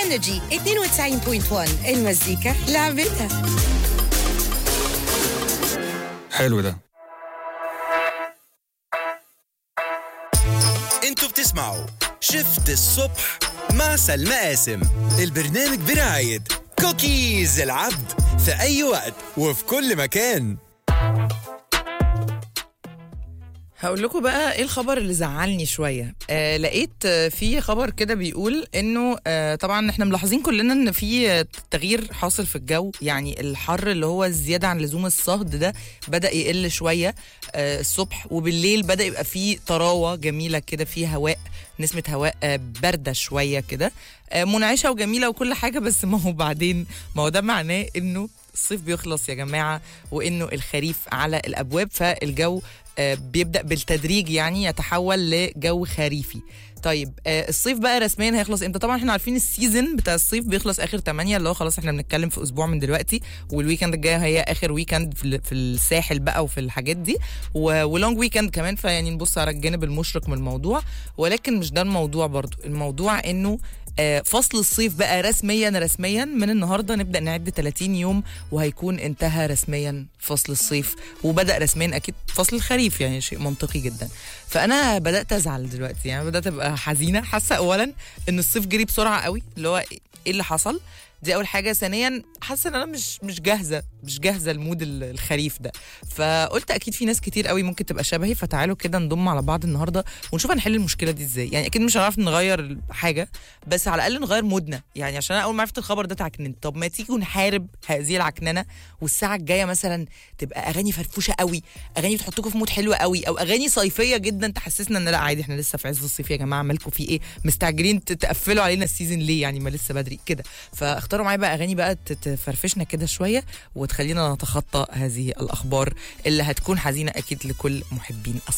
انرجي 92.1 المزيكا لعبتها حلو ده انتوا بتسمعوا شفت الصبح مع سلمى قاسم البرنامج برعاية كوكيز العبد في أي وقت وفي كل مكان هقول لكم بقى ايه الخبر اللي زعلني شويه آه لقيت آه في خبر كده بيقول انه آه طبعا احنا ملاحظين كلنا ان في آه، تغيير حاصل في الجو يعني الحر اللي هو الزياده عن لزوم الصهد ده بدا يقل شويه آه الصبح وبالليل بدا يبقى فيه طراوه جميله كده فيه هواء نسمه هواء آه بارده شويه كده آه منعشه وجميله وكل حاجه بس ما هو بعدين ما هو ده معناه انه الصيف بيخلص يا جماعه وانه الخريف على الابواب فالجو آه، بيبدا بالتدريج يعني يتحول لجو خريفي طيب آه، الصيف بقى رسميا هيخلص امتى طبعا احنا عارفين السيزون بتاع الصيف بيخلص اخر 8 اللي هو خلاص احنا بنتكلم في اسبوع من دلوقتي والويكند الجاي هي اخر ويكند في ال- في الساحل بقى وفي الحاجات دي و- ولونج ويكند كمان فيعني نبص على الجانب المشرق من الموضوع ولكن مش ده الموضوع برضو الموضوع انه آه، فصل الصيف بقى رسميا رسميا من النهارده نبدا نعد 30 يوم وهيكون انتهى رسميا فصل الصيف وبدا رسميا اكيد فصل الخريف يعني شيء منطقي جدا فانا بدات ازعل دلوقتي يعني بدات ابقى حزينه حاسه اولا ان الصيف جري بسرعه قوي اللي هو ايه اللي حصل دي اول حاجه ثانيا حاسه ان انا مش مش جاهزه مش جاهزه لمود ال- الخريف ده فقلت اكيد في ناس كتير قوي ممكن تبقى شبهي فتعالوا كده نضم على بعض النهارده ونشوف هنحل المشكله دي ازاي يعني اكيد مش هنعرف نغير حاجه بس على الاقل نغير مودنا يعني عشان انا اول ما عرفت الخبر ده اتعكننت طب ما تيجوا نحارب هذه العكننه والساعه الجايه مثلا تبقى اغاني فرفوشه قوي اغاني بتحطكم في مود حلو قوي او اغاني صيفيه جدا تحسسنا ان لا عادي احنا لسه في عز الصيف يا جماعه مالكم في ايه مستعجلين ت- تقفلوا علينا السيزون ليه يعني ما لسه بدري كده فاختاروا معايا بقى اغاني بقى ت- تفرفشنا كده شويه وتخلينا نتخطى هذه الاخبار اللي هتكون حزينه اكيد لكل محبين الصيف